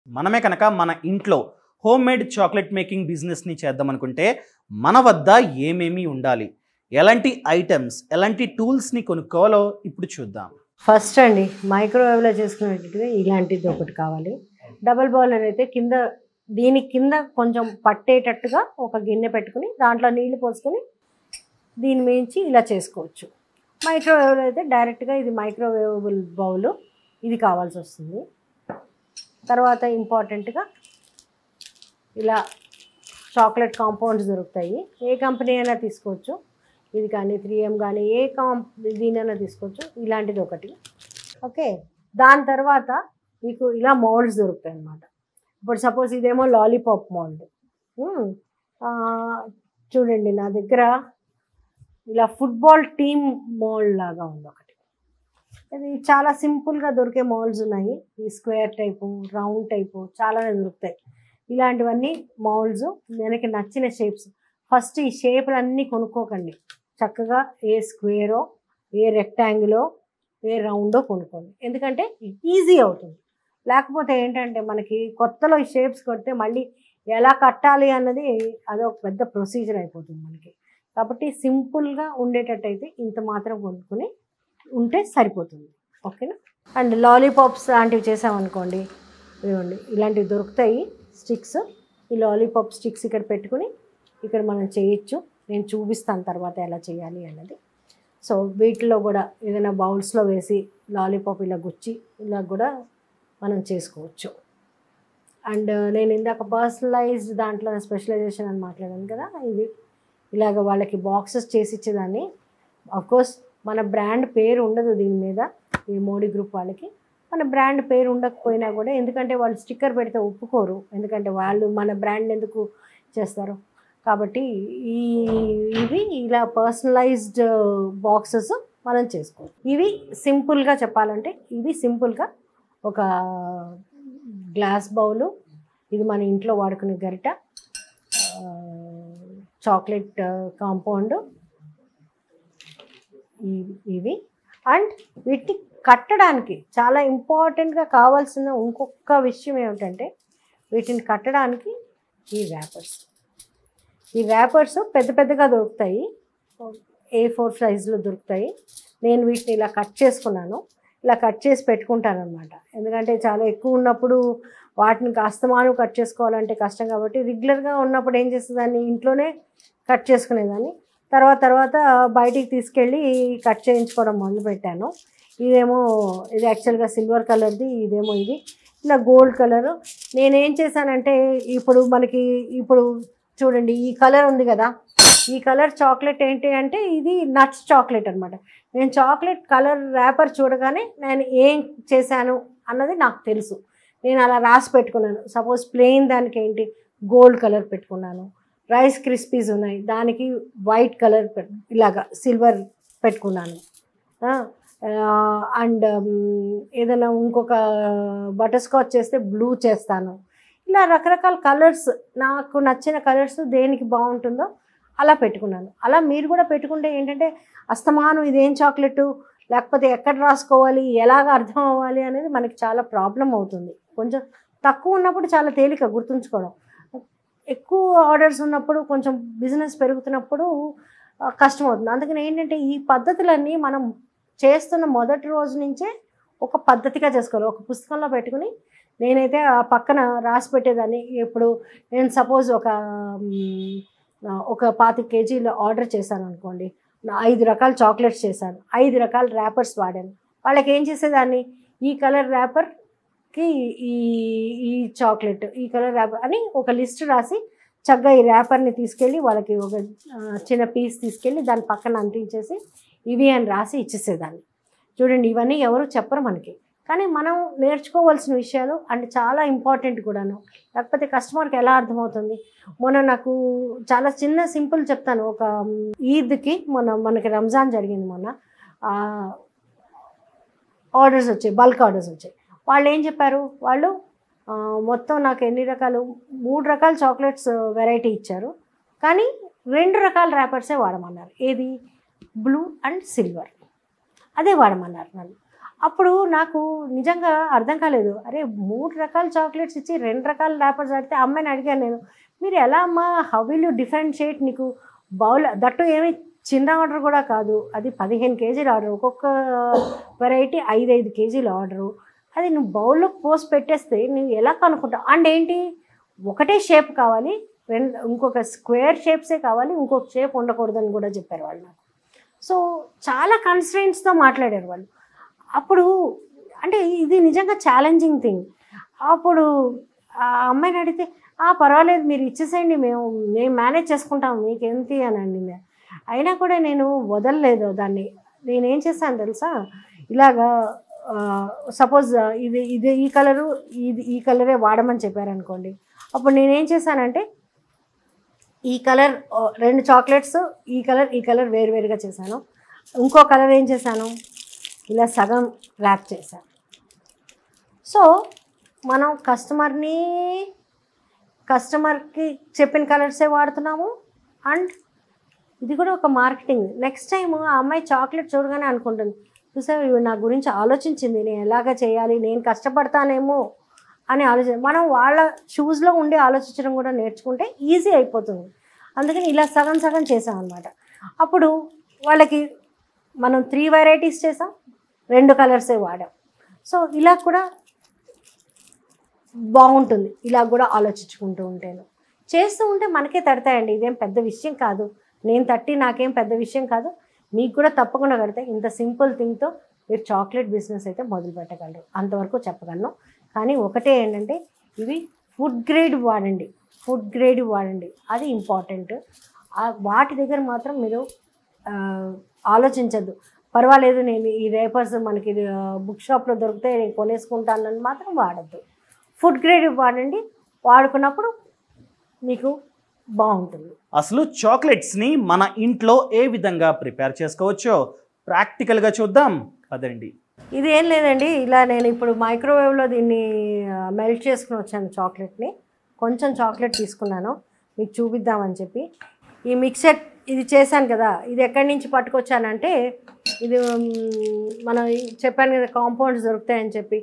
మనమే కనుక మన ఇంట్లో హోమ్ మేడ్ చాక్లెట్ మేకింగ్ బిజినెస్ని చేద్దాం అనుకుంటే మన వద్ద ఏమేమి ఉండాలి ఎలాంటి ఐటమ్స్ ఎలాంటి టూల్స్ని కొనుక్కోవాలో ఇప్పుడు చూద్దాం ఫస్ట్ అండి మైక్రోవేవ్లో చేసుకునేటట్టుగా ఇలాంటిది ఒకటి కావాలి డబల్ బౌలర్ అయితే కింద దీని కింద కొంచెం పట్టేటట్టుగా ఒక గిన్నె పెట్టుకుని దాంట్లో నీళ్లు పోసుకొని దీని మించి ఇలా చేసుకోవచ్చు మైక్రోవేవ్లో అయితే డైరెక్ట్గా ఇది మైక్రోవేవబుల్ బౌల్ ఇది కావాల్సి వస్తుంది తర్వాత ఇంపార్టెంట్గా ఇలా చాక్లెట్ కాంపౌండ్స్ దొరుకుతాయి ఏ కంపెనీ అయినా తీసుకోవచ్చు ఇది కానీ త్రీ ఎం కానీ ఏ కాం దీనైనా తీసుకోవచ్చు ఇలాంటిది ఒకటి ఓకే దాని తర్వాత మీకు ఇలా మోల్డ్స్ దొరుకుతాయి అన్నమాట ఇప్పుడు సపోజ్ ఇదేమో లాలీపాప్ మోల్డ్ చూడండి నా దగ్గర ఇలా ఫుట్బాల్ టీమ్ మోల్డ్ లాగా ఉంది ఒకటి ఇది చాలా సింపుల్గా దొరికే మోల్డ్స్ ఉన్నాయి ఈ స్క్వేర్ టైపు రౌండ్ టైపు చాలానే దొరుకుతాయి ఇలాంటివన్నీ మౌల్డ్స్ మనకి నచ్చిన షేప్స్ ఫస్ట్ ఈ షేపులు అన్నీ కొనుక్కోకండి చక్కగా ఏ స్క్వేరో ఏ రెక్టాంగిలో ఏ రౌండో కొనుక్కోండి ఎందుకంటే ఈజీ అవుతుంది లేకపోతే ఏంటంటే మనకి కొత్తలో ఈ షేప్స్ కొడితే మళ్ళీ ఎలా కట్టాలి అన్నది అదొక పెద్ద ప్రొసీజర్ అయిపోతుంది మనకి కాబట్టి సింపుల్గా ఉండేటట్టయితే ఇంత మాత్రం కొనుక్కొని ఉంటే సరిపోతుంది ఓకేనా అండ్ లాలీపాప్స్ లాంటివి చేసామనుకోండి ఇదిగోండి ఇలాంటివి దొరుకుతాయి స్టిక్స్ ఈ లాలీపాప్ స్టిక్స్ ఇక్కడ పెట్టుకుని ఇక్కడ మనం చేయొచ్చు నేను చూపిస్తాను తర్వాత ఎలా చేయాలి అన్నది సో వీటిలో కూడా ఏదైనా బౌల్స్లో వేసి లాలీపాప్ ఇలా గుచ్చి ఇలా కూడా మనం చేసుకోవచ్చు అండ్ నేను ఇందాక పర్సనలైజ్డ్ దాంట్లో స్పెషలైజేషన్ అని మాట్లాడాను కదా ఇది ఇలాగ వాళ్ళకి బాక్సెస్ చేసి ఇచ్చేదాన్ని కోర్స్ మన బ్రాండ్ పేరు ఉండదు దీని మీద ఈ మోడీ గ్రూప్ వాళ్ళకి మన బ్రాండ్ పేరు ఉండకపోయినా కూడా ఎందుకంటే వాళ్ళు స్టిక్కర్ పెడితే ఒప్పుకోరు ఎందుకంటే వాళ్ళు మన బ్రాండ్ ఎందుకు చేస్తారు కాబట్టి ఈ ఇవి ఇలా పర్సనలైజ్డ్ బాక్సెస్ మనం చేసుకోవచ్చు ఇవి సింపుల్గా చెప్పాలంటే ఇవి సింపుల్గా ఒక గ్లాస్ బౌలు ఇది మన ఇంట్లో వాడుకునే గరిట చాక్లెట్ కాంపౌండ్ ఇవి అండ్ వీటిని కట్టడానికి చాలా ఇంపార్టెంట్గా కావాల్సిన ఇంకొక విషయం ఏమిటంటే వీటిని కట్టడానికి ఈ ర్యాపర్స్ ఈ ర్యాపర్స్ పెద్ద పెద్దగా దొరుకుతాయి ఏ ఫోర్ సైజులో దొరుకుతాయి నేను వీటిని ఇలా కట్ చేసుకున్నాను ఇలా కట్ చేసి పెట్టుకుంటాను అనమాట ఎందుకంటే చాలా ఎక్కువ ఉన్నప్పుడు వాటిని అస్తమానం కట్ చేసుకోవాలంటే కష్టం కాబట్టి రెగ్యులర్గా ఉన్నప్పుడు ఏం చేసేదాన్ని ఇంట్లోనే కట్ చేసుకునేదాన్ని తర్వాత తర్వాత బయటికి తీసుకెళ్ళి కట్ చేయించుకోవడం మొదలు పెట్టాను ఇదేమో ఇది యాక్చువల్గా సిల్వర్ కలర్ది ఇదేమో ఇది ఇలా గోల్డ్ కలర్ నేనేం చేశానంటే ఇప్పుడు మనకి ఇప్పుడు చూడండి ఈ కలర్ ఉంది కదా ఈ కలర్ చాక్లెట్ ఏంటి అంటే ఇది నట్స్ చాక్లెట్ అనమాట నేను చాక్లెట్ కలర్ ర్యాపర్ చూడగానే నేను ఏం చేశాను అన్నది నాకు తెలుసు నేను అలా రాసి పెట్టుకున్నాను సపోజ్ ప్లెయిన్ దానికి ఏంటి గోల్డ్ కలర్ పెట్టుకున్నాను రైస్ క్రిస్పీస్ ఉన్నాయి దానికి వైట్ కలర్ ఇలాగా సిల్వర్ పెట్టుకున్నాను అండ్ ఏదైనా ఇంకొక బటర్ స్కాచ్ చేస్తే బ్లూ చేస్తాను ఇలా రకరకాల కలర్స్ నాకు నచ్చిన కలర్స్ దేనికి బాగుంటుందో అలా పెట్టుకున్నాను అలా మీరు కూడా పెట్టుకుంటే ఏంటంటే అస్తమానం ఇదేం చాక్లెట్ లేకపోతే ఎక్కడ రాసుకోవాలి ఎలాగ అర్థం అవ్వాలి అనేది మనకి చాలా ప్రాబ్లం అవుతుంది కొంచెం తక్కువ ఉన్నప్పుడు చాలా తేలిక గుర్తుంచుకోవడం ఎక్కువ ఆర్డర్స్ ఉన్నప్పుడు కొంచెం బిజినెస్ పెరుగుతున్నప్పుడు కష్టం అవుతుంది అందుకని ఏంటంటే ఈ పద్ధతులన్నీ మనం చేస్తున్న మొదటి రోజు నుంచే ఒక పద్ధతిగా చేసుకోవాలి ఒక పుస్తకంలో పెట్టుకుని నేనైతే ఆ పక్కన రాసి పెట్టేదాన్ని ఇప్పుడు నేను సపోజ్ ఒక ఒక పాతి కేజీలు ఆర్డర్ చేశాను అనుకోండి ఐదు రకాల చాక్లెట్స్ చేశాను ఐదు రకాల ర్యాపర్స్ వాడాను వాళ్ళకి ఏం చేసేదాన్ని ఈ కలర్ ర్యాపర్కి ఈ ఈ చాక్లెట్ ఈ కలర్ ర్యాపర్ అని ఒక లిస్ట్ రాసి చక్కగా ఈ ర్యాపర్ని తీసుకెళ్ళి వాళ్ళకి ఒక చిన్న పీస్ తీసుకెళ్ళి దాని పక్కన అంటించేసి ఇవి అని రాసి ఇచ్చేసేదాన్ని చూడండి ఇవన్నీ ఎవరు చెప్పరు మనకి కానీ మనం నేర్చుకోవాల్సిన విషయాలు అంటే చాలా ఇంపార్టెంట్ కూడాను లేకపోతే కస్టమర్కి ఎలా అర్థమవుతుంది మొన్న నాకు చాలా చిన్న సింపుల్ చెప్తాను ఒక ఈద్కి మొన్న మనకి రంజాన్ జరిగింది మొన్న ఆర్డర్స్ వచ్చాయి బల్క్ ఆర్డర్స్ వచ్చాయి వాళ్ళు ఏం చెప్పారు వాళ్ళు మొత్తం నాకు ఎన్ని రకాలు మూడు రకాల చాక్లెట్స్ వెరైటీ ఇచ్చారు కానీ రెండు రకాల ర్యాపర్సే వాడమన్నారు ఏది బ్లూ అండ్ సిల్వర్ అదే వాడమన్నారు నన్ను అప్పుడు నాకు నిజంగా అర్థం కాలేదు అరే మూడు రకాల చాక్లెట్స్ ఇచ్చి రెండు రకాల ర్యాపర్స్ ఆడితే అమ్మాయిని అడిగాను నేను మీరు ఎలా అమ్మా హౌ విల్ యూ డిఫరెన్షియేట్ నీకు బౌల్ దట్టు ఏమి చిన్న ఆర్డర్ కూడా కాదు అది పదిహేను కేజీల ఆర్డర్ ఒక్కొక్క వెరైటీ ఐదు ఐదు కేజీల ఆర్డరు అది నువ్వు బౌల్లో పోసి పెట్టేస్తే నువ్వు ఎలా కనుక్కుంటావు అండ్ ఏంటి ఒకటే షేప్ కావాలి రెండు ఇంకొక స్క్వేర్ షేప్సే కావాలి ఇంకొక షేప్ ఉండకూడదని కూడా చెప్పారు వాళ్ళు నాకు సో చాలా కన్స్ట్రెంట్స్తో మాట్లాడారు వాళ్ళు అప్పుడు అంటే ఇది నిజంగా ఛాలెంజింగ్ థింగ్ అప్పుడు ఆ అమ్మాయిని అడిగితే "ఆ, పర్వాలేదు మీరు ఇచ్చేసేయండి మేము మేము మేనేజ్ చేసుకుంటాం మీకేంటి అని అండి అయినా కూడా నేను వదలలేదు దాన్ని నేను ఏం చేశాను తెలుసా ఇలాగా సపోజ్ ఇది ఇది ఈ కలరు ఇది ఈ కలరే వాడమని చెప్పారనుకోండి అప్పుడు నేనేం చేశానంటే ఈ కలర్ ఓ, రెండు చాక్లెట్స్ ఈ కలర్ ఈ కలర్ వేరువేరుగా చేశాను ఇంకో కలర్ ఏం చేశాను ఇలా సగం ర్యాప్ చేశాను సో మనం కస్టమర్ని కస్టమర్కి చెప్పిన కలర్సే వాడుతున్నాము అండ్ ఇది కూడా ఒక మార్కెటింగ్ నెక్స్ట్ టైం ఆ అమ్మాయి చాక్లెట్ చూడగానే అనుకుంటుంది చూసావు ఇవి నా గురించి ఆలోచించింది నేను ఎలాగ చేయాలి నేను కష్టపడతానేమో అని ఆలోచన మనం వాళ్ళ షూస్లో ఉండి ఆలోచించడం కూడా నేర్చుకుంటే ఈజీ అయిపోతుంది అందుకని ఇలా సగం సగం చేసాం అనమాట అప్పుడు వాళ్ళకి మనం త్రీ వెరైటీస్ చేసాం రెండు కలర్సే వాడాం సో ఇలా కూడా బాగుంటుంది ఇలా కూడా ఆలోచించుకుంటూ ఉంటాను చేస్తూ ఉంటే మనకే తడతాయండి ఇదేం పెద్ద విషయం కాదు నేను తట్టి నాకేం పెద్ద విషయం కాదు మీకు కూడా తప్పకుండా కడతాయి ఇంత సింపుల్ థింగ్తో మీరు చాక్లెట్ బిజినెస్ అయితే మొదలు పెట్టగలరు అంతవరకు చెప్పగలను కానీ ఒకటే ఏంటంటే ఇవి ఫుడ్ గ్రేడ్ వాడండి ఫుడ్ గ్రేడ్ వాడండి అది ఇంపార్టెంట్ వాటి దగ్గర మాత్రం మీరు ఆ, ఆలోచించద్దు పర్వాలేదు నేను ఈ రేపర్స్ మనకి బుక్ షాప్లో దొరికితే నేను కొనేసుకుంటానని మాత్రం వాడద్దు ఫుడ్ గ్రేడ్ వాడండి వాడుకున్నప్పుడు మీకు బాగుంటుంది అసలు చాక్లెట్స్ని మన ఇంట్లో ఏ విధంగా ప్రిపేర్ చేసుకోవచ్చో ప్రాక్టికల్గా చూద్దాం పదండి ఇది ఏం లేదండి ఇలా నేను ఇప్పుడు మైక్రోవేవ్లో దీన్ని మెల్ట్ చేసుకుని వచ్చాను చాక్లెట్ని కొంచెం చాక్లెట్ తీసుకున్నాను మీకు చూపిద్దామని చెప్పి ఈ మిక్సర్ ఇది చేశాను కదా ఇది ఎక్కడి నుంచి పట్టుకొచ్చానంటే ఇది మ్, మనం ఈ చెప్పాను కదా కాంపౌండ్స్ దొరుకుతాయని చెప్పి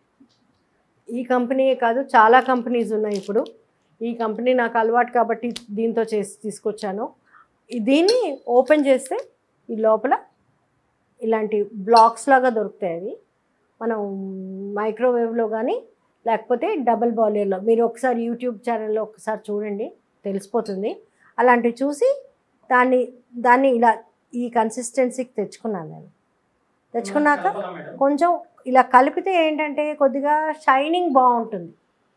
ఈ కంపెనీయే కాదు చాలా కంపెనీస్ ఉన్నాయి ఇప్పుడు ఈ కంపెనీ నాకు అలవాటు కాబట్టి దీంతో చేసి తీసుకొచ్చాను ఈ- దీన్ని ఓపెన్ చేస్తే ఈ లోపల ఇలాంటి బ్లాక్స్ లాగా దొరుకుతాయి అవి మనం మైక్రోవేవ్లో కానీ లేకపోతే డబుల్ బాయిలర్లో మీరు ఒకసారి యూట్యూబ్ ఛానల్లో ఒకసారి చూడండి తెలిసిపోతుంది అలాంటివి చూసి దాన్ని దాన్ని ఇలా ఈ కన్సిస్టెన్సీకి తెచ్చుకున్నాను నేను తెచ్చుకున్నాక కొంచెం ఇలా కలిపితే ఏంటంటే కొద్దిగా షైనింగ్ బాగుంటుంది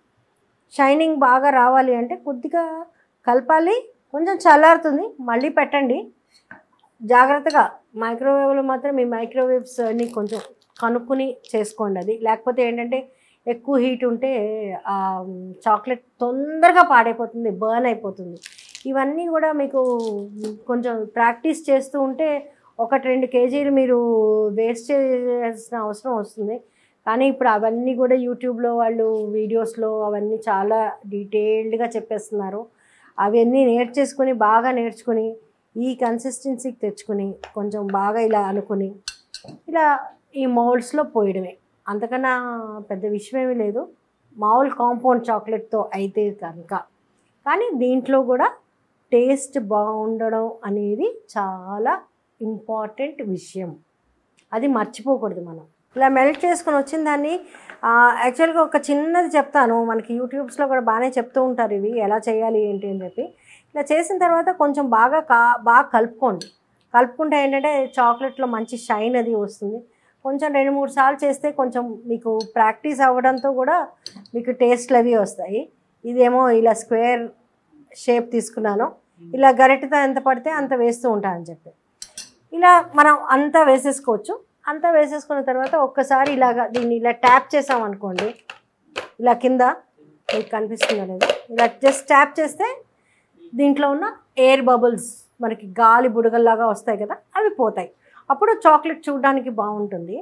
షైనింగ్ బాగా రావాలి అంటే కొద్దిగా కలపాలి కొంచెం చల్లారుతుంది మళ్ళీ పెట్టండి జాగ్రత్తగా మైక్రోవేవ్లో మాత్రం మీ మైక్రోవేవ్స్ అన్ని కొంచెం కనుక్కుని చేసుకోండి అది లేకపోతే ఏంటంటే ఎక్కువ హీట్ ఉంటే ఆ చాక్లెట్ తొందరగా పాడైపోతుంది బర్న్ అయిపోతుంది ఇవన్నీ కూడా మీకు కొంచెం ప్రాక్టీస్ చేస్తూ ఉంటే ఒకటి రెండు కేజీలు మీరు వేస్ట్ చేయాల్సిన అవసరం వస్తుంది కానీ ఇప్పుడు అవన్నీ కూడా యూట్యూబ్లో వాళ్ళు వీడియోస్లో అవన్నీ చాలా డీటెయిల్డ్గా చెప్పేస్తున్నారు అవన్నీ నేర్చేసుకుని బాగా నేర్చుకుని ఈ కన్సిస్టెన్సీకి తెచ్చుకుని కొంచెం బాగా ఇలా అనుకుని ఇలా ఈ మౌల్డ్స్లో పోయడమే అంతకన్నా పెద్ద విషయమేమీ లేదు మామూలు కాంపౌండ్ చాక్లెట్తో అయితే కనుక కానీ దీంట్లో కూడా టేస్ట్ బాగుండడం అనేది చాలా ఇంపార్టెంట్ విషయం అది మర్చిపోకూడదు మనం ఇలా మెల్ట్ చేసుకొని వచ్చిన దాన్ని యాక్చువల్గా ఒక చిన్నది చెప్తాను మనకి యూట్యూబ్స్లో కూడా బాగానే చెప్తూ ఉంటారు ఇవి ఎలా చేయాలి ఏంటి అని చెప్పి ఇలా చేసిన తర్వాత కొంచెం బాగా కా బాగా కలుపుకోండి కలుపుకుంటే ఏంటంటే చాక్లెట్లో మంచి షైన్ అది వస్తుంది కొంచెం రెండు మూడు సార్లు చేస్తే కొంచెం మీకు ప్రాక్టీస్ అవ్వడంతో కూడా మీకు టేస్ట్లు అవి వస్తాయి ఇదేమో ఇలా స్క్వేర్ షేప్ తీసుకున్నాను ఇలా గరిటెతో ఎంత పడితే అంత వేస్తూ ఉంటానని చెప్పి ఇలా మనం అంతా వేసేసుకోవచ్చు అంతా వేసేసుకున్న తర్వాత ఒక్కసారి ఇలాగా దీన్ని ఇలా ట్యాప్ చేసాం అనుకోండి ఇలా కింద మీకు కనిపిస్తుందా లేదు ఇలా జస్ట్ ట్యాప్ చేస్తే దీంట్లో ఉన్న ఎయిర్ బబుల్స్ మనకి గాలి బుడగల్లాగా వస్తాయి కదా అవి పోతాయి అప్పుడు చాక్లెట్ చూడడానికి బాగుంటుంది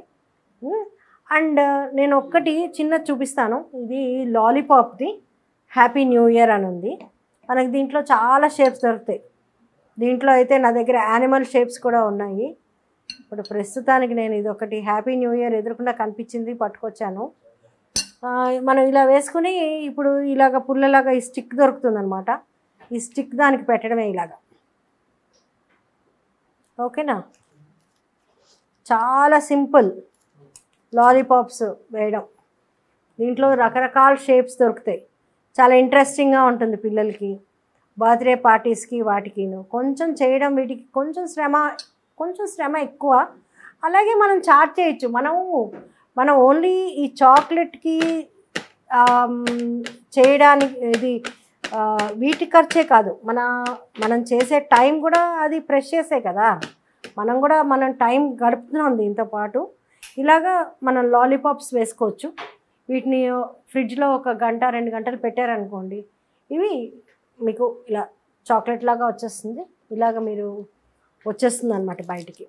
అండ్ నేను ఒక్కటి చిన్న చూపిస్తాను ఇది లాలీపాప్ది హ్యాపీ న్యూ ఇయర్ అని ఉంది మనకి దీంట్లో చాలా షేప్స్ దొరుకుతాయి దీంట్లో అయితే నా దగ్గర యానిమల్ షేప్స్ కూడా ఉన్నాయి ఇప్పుడు ప్రస్తుతానికి నేను ఇది ఒకటి హ్యాపీ న్యూ ఇయర్ ఎదురుకుండా కనిపించింది పట్టుకొచ్చాను ఆ, మనం ఇలా వేసుకుని ఇప్పుడు ఇలాగ పుల్లలాగా ఈ స్టిక్ దొరుకుతుందన్నమాట ఈ స్టిక్ దానికి పెట్టడమే ఇలాగా ఓకేనా చాలా సింపుల్ లాలీపాప్స్ వేయడం దీంట్లో రకరకాల షేప్స్ దొరుకుతాయి చాలా ఇంట్రెస్టింగ్గా ఉంటుంది పిల్లలకి బర్త్డే పార్టీస్కి వాటికిను కొంచెం చేయడం వీటికి కొంచెం శ్రమ కొంచెం శ్రమ ఎక్కువ అలాగే మనం చార్జ్ చేయొచ్చు మనం మనం ఓన్లీ ఈ చాక్లెట్కి చేయడానికి ఇది ఆ, వీటి ఖర్చే కాదు మన మనం చేసే టైం కూడా అది ప్రెష్ చేసే కదా మనం కూడా మనం టైం గడుపుతున్నాం దీంతో పాటు ఇలాగా మనం లాలీపాప్స్ వేసుకోవచ్చు వీటిని ఫ్రిడ్జ్లో ఒక గంట రెండు గంటలు పెట్టారనుకోండి ఇవి మీకు ఇలా చాక్లెట్ లాగా వచ్చేస్తుంది ఇలాగ మీరు వచ్చేస్తుంది అనమాట బయటికి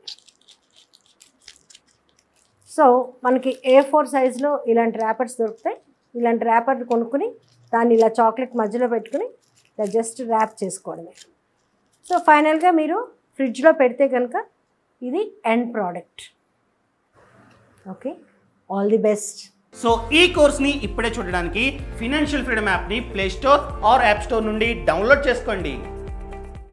సో మనకి ఏ ఫోర్ సైజులో ఇలాంటి ర్యాపర్స్ దొరుకుతాయి ఇలాంటి ర్యాపర్ కొనుక్కుని దాన్ని ఇలా చాక్లెట్ మధ్యలో పెట్టుకుని ఇలా జస్ట్ ర్యాప్ చేసుకోవడమే సో ఫైనల్గా మీరు ఫ్రిడ్జ్లో పెడితే కనుక ఇది end product okay all the best so ఈ కోర్స్ని ఇప్పుడే చూడడానికి ఫినాన్షియల్ ఫ్రీడమ్ యాప్ని play store or app store నుండి డౌన్లోడ్ చేసుకోండి